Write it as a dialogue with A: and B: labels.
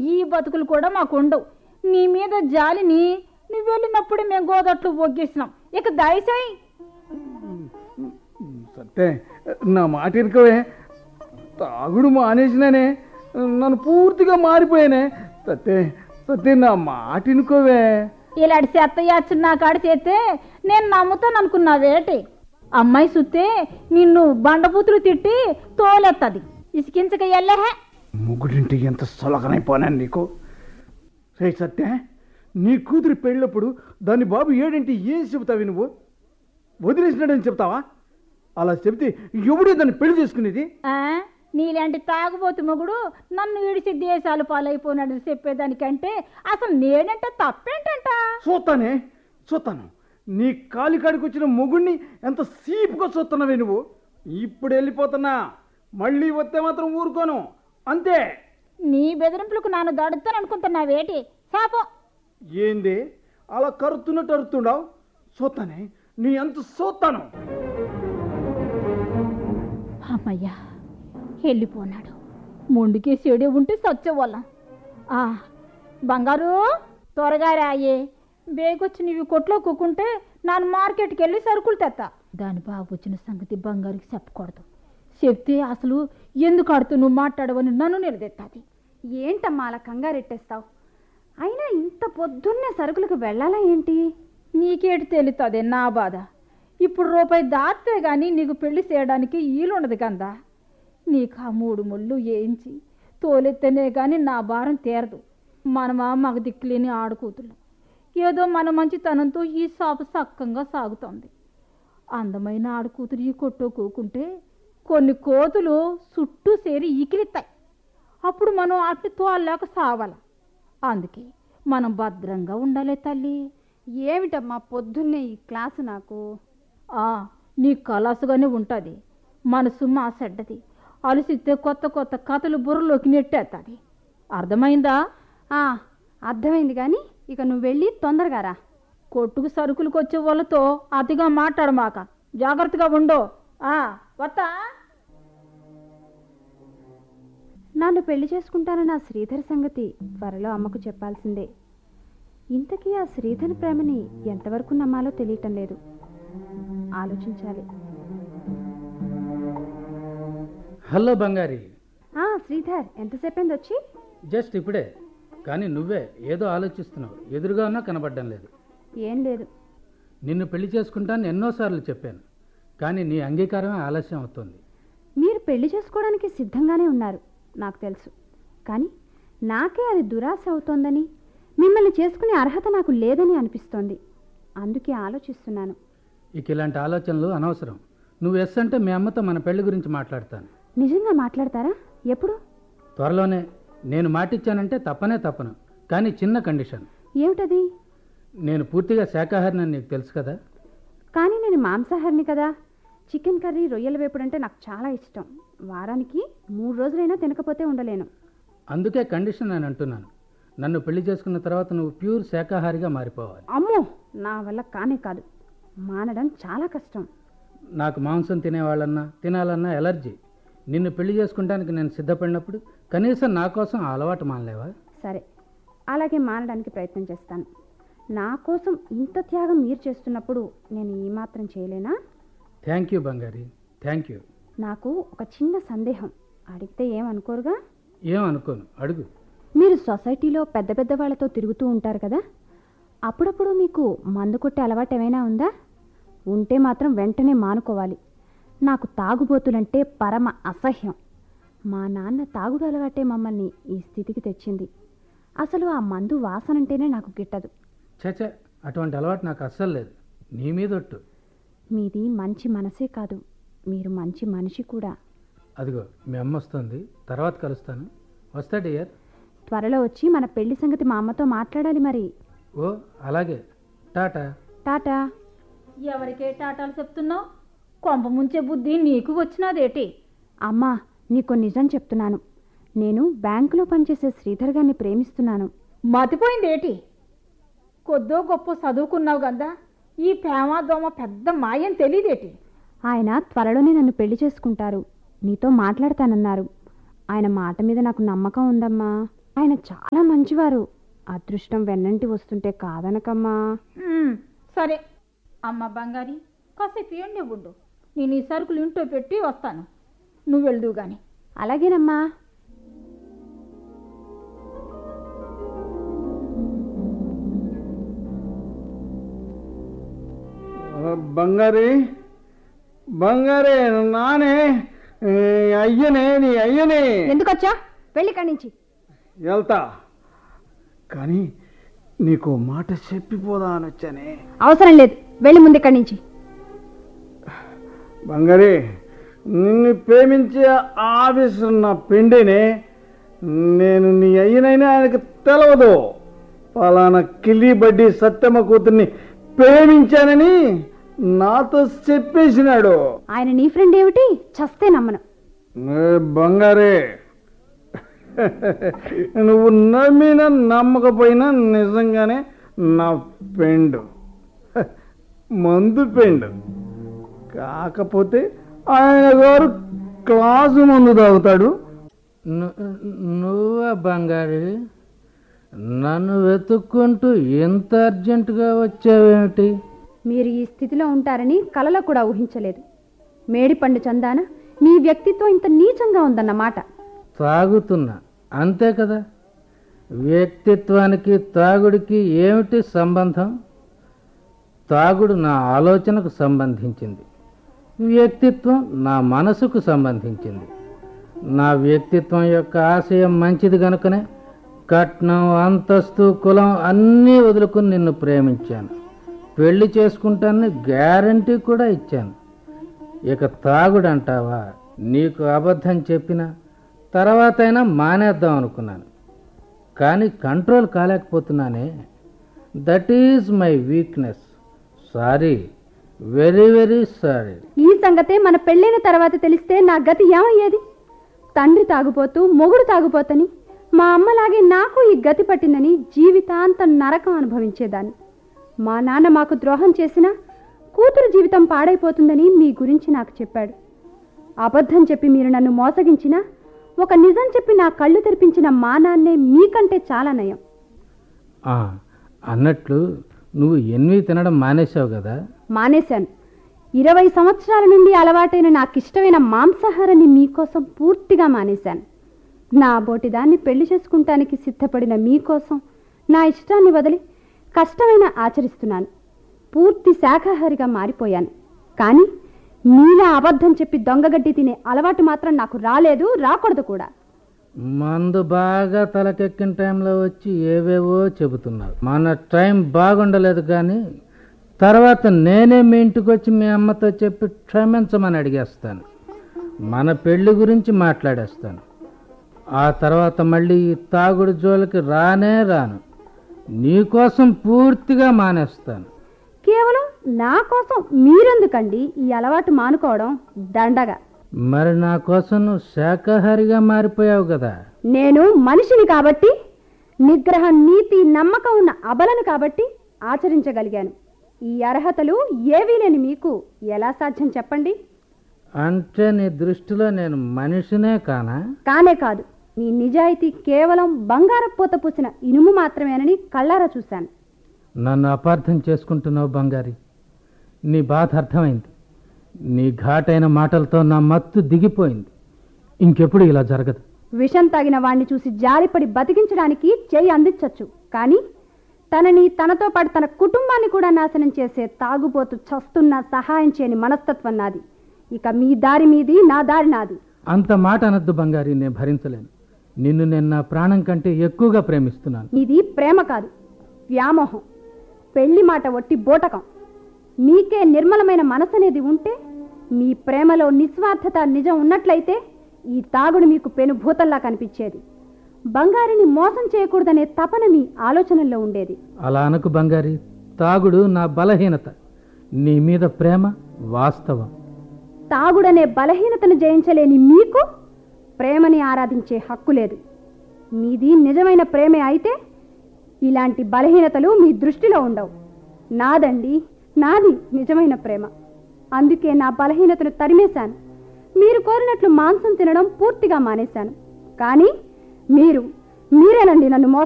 A: ఈ బతుకులు కూడా మాకు ఉండవు నీ మీద జాలిని నువ్వు వెళ్ళినప్పుడు మేము గోదట్లు ఒగ్గేసినాం ఇక దయసాయి
B: సత్తే నా మాట ఇనుకోవే తాగుడు మానేసినానే నన్ను పూర్తిగా మారిపోయానే సత్తే సత్తే నా మాట ఇనుకోవే
A: ఇలాంటి చెత్త యాచున్నా కాడ చేస్తే నేను నమ్ముతాను అనుకున్నావేటి అమ్మాయి సుత్తే నిన్ను బండపూతులు తిట్టి తోలెత్తది ఇసికించక ఎల్లహే
B: ముగ్గురింటికి ఎంత సొలకనైపోనాను నీకు రే సత్య నీ కూతురు పెళ్ళప్పుడు దాని బాబు ఏడింటి ఏం చెబుతావి నువ్వు వదిలేసినాడని చెప్తావా అలా చెబితే ఎవడే దాన్ని పెళ్లి చేసుకునేది
A: ఆ, నీలాంటి తాగుబోతు మొగుడు నన్ను విడిచి దేశాలు పాలైపోయినాడు చెప్పేదానికంటే అసలు నేనంటే తప్పేంటంట
B: చూస్తానే చూస్తాను నీ కాలి కాడికి వచ్చిన మొగుణ్ణి ఎంత సీపుగా చూస్తున్నావే నువ్వు ఇప్పుడు వెళ్ళిపోతున్నా మళ్ళీ వస్తే మాత్రం ఊరుకోను అంతే
A: నీ బెదిరింపులకు నాను దడుతాను అనుకుంటున్నావేటి శాపం
B: ఏంది అలా కరుతున్నట్టు అరుతుండవు చూస్తానే నీ ఎంత చూస్తాను
A: అమ్మయ్యా వెళ్ళిపోనాడు మొండికే చెడే ఉంటే సచ్చేవాళ్ళం ఆ, బంగారు త్వరగా రాయే బేగొచ్చి నీవి కొట్లో కుక్కుంటే నాన్న మార్కెట్కి వెళ్ళి సరుకులు తెత్తా దాని బాబు వచ్చిన సంగతి బంగారుకి చెప్పకూడదు చెప్తే అసలు ఎందుకు ఆడుతూ నువ్వు మాట్లాడవని నన్ను నిలదెత్తాది
C: ఏంటమ్మా అలా కంగారెట్టేస్తావు అయినా ఇంత పొద్దున్నే సరుకులకు వెళ్ళాలా ఏంటి
A: నీకేటి తెలుస్తుంది నా బాధ ఇప్పుడు రూపాయి దాస్తే గాని నీకు పెళ్లి చేయడానికి ఈలుండదు కందా నీకు ఆ మూడు ముళ్ళు వేయించి తోలెత్తనే గాని నా భారం తీరదు మనమా మగ దిక్కులేని ఆడుకూతులు ఏదో మన మంచితనంతో ఈ సాపు సక్కంగా సాగుతోంది అందమైన ఆడుకూతురు ఈ కొట్టు కూకుంటే కొన్ని కోతులు చుట్టూ సేరి ఈకిలిస్తాయి అప్పుడు మనం అట్టు తోలలేక సావాల అందుకే మనం భద్రంగా ఉండాలి తల్లి
C: ఏమిటమ్మా పొద్దున్నే ఈ క్లాసు నాకు
A: ఆ నీ కలాసుగానే ఉంటుంది మనసు మా సెడ్డది అలసిస్తే కొత్త కొత్త కథలు బుర్రలోకి నెట్టేస్తుంది అర్థమైందా
C: ఆ, అర్థమైంది కానీ ఇక నువ్వు వెళ్ళి తొందరగా రా
A: కొట్టుకు సరుకులకు వచ్చే వాళ్ళతో అతిగా మాట్లాడమాక జాగ్రత్తగా ఉండో ఆ వత్తా
C: నన్ను పెళ్లి చేసుకుంటానన్న ఆ శ్రీధర్ సంగతి త్వరలో అమ్మకు చెప్పాల్సిందే ఇంతకీ ఆ శ్రీధర్ ప్రేమని ఎంతవరకు నమ్మాలో తెలియటం లేదు ఆలోచించాలి
D: హలో బంగారి
C: ఆ శ్రీధర్ ఎంతసేపైంది వచ్చి
D: జస్ట్ ఇప్పుడే కానీ నువ్వే ఏదో ఆలోచిస్తున్నావు ఎదురుగా ఉన్నా కనబడడం లేదు
C: ఏం లేదు
D: నిన్ను పెళ్లి చేసుకుంటాను ఎన్నోసార్లు చెప్పాను కానీ నీ అంగీకారమే ఆలస్యం అవుతుంది
C: మీరు పెళ్లి చేసుకోవడానికి సిద్ధంగానే ఉన్నారు నాకు తెలుసు కానీ నాకే అది దురాశ అవుతోందని మిమ్మల్ని చేసుకునే అర్హత నాకు లేదని అనిపిస్తోంది అందుకే ఆలోచిస్తున్నాను
D: ఇక ఇలాంటి ఆలోచనలు అనవసరం నువ్వు ఎస్ అంటే మీ అమ్మతో మన పెళ్లి గురించి మాట్లాడతాను
C: నిజంగా మాట్లాడతారా ఎప్పుడు
D: త్వరలోనే నేను మాటిచ్చానంటే తప్పనే తప్పను కానీ చిన్న కండిషన్
C: ఏమిటది
D: నేను పూర్తిగా శాకాహారిని నీకు తెలుసు కదా
C: కానీ నేను మాంసాహారిని కదా చికెన్ కర్రీ రొయ్యల వేపుడు అంటే నాకు చాలా ఇష్టం వారానికి మూడు రోజులైనా తినకపోతే ఉండలేను
D: అందుకే కండిషన్ అని అంటున్నాను నన్ను పెళ్లి చేసుకున్న తర్వాత నువ్వు ప్యూర్ శాకాహారిగా మారిపోవాలి
C: అమ్మో నా వల్ల కానే కాదు మానడం చాలా కష్టం
D: నాకు మాంసం తినేవాళ్ళన్నా తినాలన్నా ఎలర్జీ నిన్ను పెళ్లి చేసుకుంటానికి నేను సిద్ధపడినప్పుడు కనీసం నా కోసం ఆ అలవాటు మానలేవా
C: సరే అలాగే మానడానికి ప్రయత్నం చేస్తాను నా కోసం ఇంత త్యాగం మీరు చేస్తున్నప్పుడు నేను ఈ మాత్రం చేయలేనా
D: థ్యాంక్ యూ బంగారి థ్యాంక్ యూ
C: నాకు ఒక చిన్న సందేహం అడిగితే ఏమనుకోరుగా
D: ఏం అనుకోను అడుగు
C: మీరు సొసైటీలో పెద్ద పెద్ద వాళ్ళతో తిరుగుతూ ఉంటారు కదా అప్పుడప్పుడు మీకు మందు కొట్టే అలవాటు ఏమైనా ఉందా ఉంటే మాత్రం వెంటనే మానుకోవాలి నాకు తాగుబోతులంటే పరమ అసహ్యం మా నాన్న తాగుడు అలవాటే మమ్మల్ని ఈ స్థితికి తెచ్చింది అసలు ఆ మందు వాసనంటేనే నాకు గిట్టదు
D: చచ అటువంటి అలవాటు నాకు అస్సలు లేదు నీ మీద ఒట్టు
C: మీది మంచి మనసే కాదు మీరు మంచి మనిషి కూడా
D: అదిగో మీ అమ్మ వస్తుంది తర్వాత కలుస్తాను వస్తా డియర్
C: త్వరలో వచ్చి మన పెళ్లి సంగతి మా అమ్మతో మాట్లాడాలి మరి
D: ఓ అలాగే టాటా
C: టాటా
A: ఎవరికే టాటాలు చెప్తున్నావు కొంప ముంచే బుద్ధి నీకు వచ్చినదేటి
C: అమ్మా నీకు నిజం చెప్తున్నాను నేను బ్యాంకులో పనిచేసే శ్రీధర్ గారిని ప్రేమిస్తున్నాను
A: మతిపోయిందేటి కొద్దో గొప్ప చదువుకున్నావు కదా ఈ ప్రేమ దోమ పెద్ద మాయం తెలియదేటి
C: ఆయన త్వరలోనే నన్ను పెళ్లి చేసుకుంటారు నీతో మాట్లాడతానన్నారు ఆయన మాట మీద నాకు నమ్మకం ఉందమ్మా ఆయన చాలా మంచివారు అదృష్టం వెన్నంటి వస్తుంటే కాదనకమ్మా
A: ఉమ్, సరే అమ్మ బంగారి కాసేపు ఏండే ఉండు నేను ఈ సరుకులు ఇంట్లో పెట్టి వస్తాను నువ్వు వెళ్దువు గాని
C: అలాగేనమ్మా
B: బంగారి బంగారే నానే ఏ, అయ్యనే నీ అయ్యనే
C: ఎందుకొచ్చా వెళ్ళి కాడి నుంచి
B: వెళ్తా కానీ నీకు మాట చెప్పిపోదా అని వచ్చానే
C: అవసరం లేదు వెళ్ళి ముందు ఇక్కడి నుంచి
B: బంగారి నిన్ను ప్రేమించే ఆవేశం నా పెండేనే నేను నీ అయ్యనైనా ఆయనకు తెలవదు పలానా కిల్లి బడ్డి సత్యమ్మ కూతుర్ని ప్రేమించానని నాతో చెప్పేసినాడు
C: ఆయన నీ ఫ్రెండ్ ఏమిటి చస్తే నమ్మను
B: ఏ బంగారే నువ్వు నమ్మినా నమ్మకపోయినా నిజంగానే నా పెండు మందు పెండు కాకపోతే ఆయన గారు క్లాసు మందు తాగుతాడు
D: ను- నువ్వా బంగారి నన్ను వెతుక్కుంటూ ఎంత అర్జెంటుగా వచ్చావేమిటి
C: మీరు ఈ స్థితిలో ఉంటారని కలలో కూడా ఊహించలేదు మేడిపండు చందాన మీ వ్యక్తిత్వం ఇంత నీచంగా ఉందన్నమాట
D: తాగుతున్నా అంతే కదా వ్యక్తిత్వానికి తాగుడికి ఏమిటి సంబంధం తాగుడు నా ఆలోచనకు సంబంధించింది వ్యక్తిత్వం నా మనసుకు సంబంధించింది నా వ్యక్తిత్వం యొక్క ఆశయం మంచిది కనుకనే కట్నం అంతస్తు కులం అన్నీ వదులుకుని నిన్ను ప్రేమించాను పెళ్లి చేసుకుంటానని గ్యారంటీ కూడా ఇచ్చాను ఇక తాగుడు అంటావా నీకు అబద్ధం చెప్పినా తర్వాత అయినా మానేద్దాం అనుకున్నాను కానీ కంట్రోల్ కాలేకపోతున్నానే that is my weakness sorry very very sorry
C: ఈ సంగతే మన పెళ్ళైన తర్వాత తెలిస్తే నా గతి ఏమయ్యేది తండ్రి తాగుపోతూ మొగుడు తాగుపోతని మా అమ్మలాగే నాకు ఈ గతి పట్టిందని జీవితాంతం నరకం అనుభవించేదాన్ని మా నాన్న మాకు ద్రోహం చేసినా కూతురు జీవితం పాడైపోతుందని మీ గురించి నాకు చెప్పాడు అబద్ధం చెప్పి మీరు నన్ను మోసగించినా ఒక నిజం చెప్పి నా కళ్ళు తెరిపించిన మా నాన్నే మీకంటే చాలా నయం
D: ఆ, అన్నట్లు నువ్వు ఎన్వి తినడం మానేశావు కదా
C: మానేశాను ఇరవై సంవత్సరాల నుండి అలవాటైన నాకు ఇష్టమైన మాంసాహారాన్ని మీకోసం పూర్తిగా మానేశాను నా బోటిదాన్ని పెళ్లి చేసుకుంటానికి సిద్ధపడిన మీకోసం నా ఇష్టాన్ని వదిలి కష్టమైన ఆచరిస్తున్నాను పూర్తి శాకాహారిగా మారిపోయాను కానీ మీలా అబద్ధం చెప్పి దొంగగడ్డి తినే అలవాటు మాత్రం నాకు రాలేదు రాకూడదు కూడా
D: మందు బాగా తలకెక్కిన టైంలో వచ్చి ఏవేవో చెబుతున్నావు మన టైం బాగుండలేదు కానీ తర్వాత నేనే మీ ఇంటికి వచ్చి మీ అమ్మతో చెప్పి క్షమించమని అడిగేస్తాను మన పెళ్లి గురించి మాట్లాడేస్తాను ఆ తర్వాత మళ్ళీ ఈ తాగుడు జోలికి రానే రాను నీకోసం పూర్తిగా మానేస్తాను
C: కేవలం నా కోసం మీరెందుకండి ఈ అలవాటు మానుకోవడం దండగా
D: మరి నా కోసం నువ్వు శాకాహారిగా మారిపోయావు కదా
C: నేను మనిషిని కాబట్టి నిగ్రహం నీతి నమ్మకం ఉన్న అబలను కాబట్టి ఆచరించగలిగాను ఈ అర్హతలు ఏవీ లేని మీకు ఎలా సాధ్యం చెప్పండి
D: అంటే నీ దృష్టిలో నేను మనిషినే కానా
C: కానే కాదు మీ నిజాయితీ కేవలం బంగారం పూత పూసిన ఇనుము మాత్రమేనని కళ్ళారా చూశాను
D: నన్ను అపార్థం చేసుకుంటున్నావు బంగారి నీ బాధ అర్థమైంది నీ ఘాటైన మాటలతో నా మత్తు దిగిపోయింది ఇంకెప్పుడు ఇలా జరగదు
C: విషం తాగిన వాణ్ణి చూసి జాలిపడి బతికించడానికి చేయి అందించొచ్చు కానీ తనని తనతో పాటు తన కుటుంబాన్ని కూడా నాశనం చేసే తాగుబోతు చస్తున్న సహాయం చేయని మనస్తత్వం నాది ఇక మీ దారి మీది నా దారి నాది
D: అంత మాట అనొద్దు బంగారి నేను భరించలేను నిన్ను నేను నా ప్రాణం కంటే ఎక్కువగా ప్రేమిస్తున్నాను
C: ఇది ప్రేమ కాదు వ్యామోహం పెళ్లి మాట ఒట్టి బోటకం మీకే నిర్మలమైన మనసు అనేది ఉంటే మీ ప్రేమలో నిస్వార్థత నిజం ఉన్నట్లయితే ఈ తాగుడు మీకు పెనుభూతల్లా కనిపించేది బంగారిని మోసం చేయకూడదనే తపన మీ ఆలోచనల్లో ఉండేది
D: అలా అనకు బంగారి తాగుడు నా బలహీనత నీ మీద ప్రేమ వాస్తవం
C: తాగుడనే బలహీనతను జయించలేని మీకు ప్రేమని ఆరాధించే హక్కు లేదు మీది నిజమైన ప్రేమే అయితే ఇలాంటి బలహీనతలు మీ దృష్టిలో ఉండవు నాదండి నాది నిజమైన ప్రేమ అందుకే నా బలహీనతను తరిమేశాను మీరు కోరినట్లు మాంసం తినడం పూర్తిగా మానేశాను కానీ మీరు మీరేనండి నన్ను మోసం